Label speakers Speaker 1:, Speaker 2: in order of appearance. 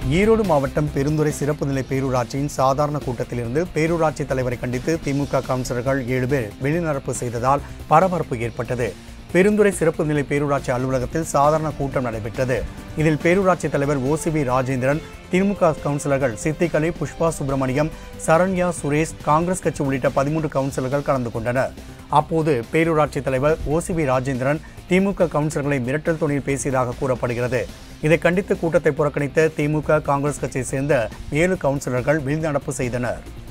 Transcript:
Speaker 1: ஈரோடு மாவட்டம் பெருந்துறை சிறப்பு நிலை பேரூராட்சியின் சாதாரண கூட்டத்திலிருந்து பேரூராட்சி தலைவரை கண்டித்து திமுக கவுன்சிலர்கள் ஏழு பேர் வெளிநடப்பு செய்ததால் பரபரப்பு ஏற்பட்டது பெருந்துறை சிறப்பு நிலை பேரூராட்சி அலுவலகத்தில் சாதாரண கூட்டம் நடைபெற்றது இதில் பேரூராட்சி தலைவர் ஓசிபி ராஜேந்திரன் திமுக கவுன்சிலர்கள் சித்திகலை புஷ்பா சுப்பிரமணியம் சரண்யா சுரேஷ் காங்கிரஸ் கட்சி உள்ளிட்ட பதிமூன்று கவுன்சிலர்கள் கலந்து கொண்டனர் அப்போது பேரூராட்சி தலைவர் ஓசிபி ராஜேந்திரன் திமுக கவுன்சிலர்களை மிரட்டல் துணியில் பேசியதாக கூறப்படுகிறது இதை கண்டித்து கூட்டத்தை புறக்கணித்த திமுக காங்கிரஸ் கட்சியை சேர்ந்த ஏழு கவுன்சிலர்கள் வெளிநடப்பு செய்தனர்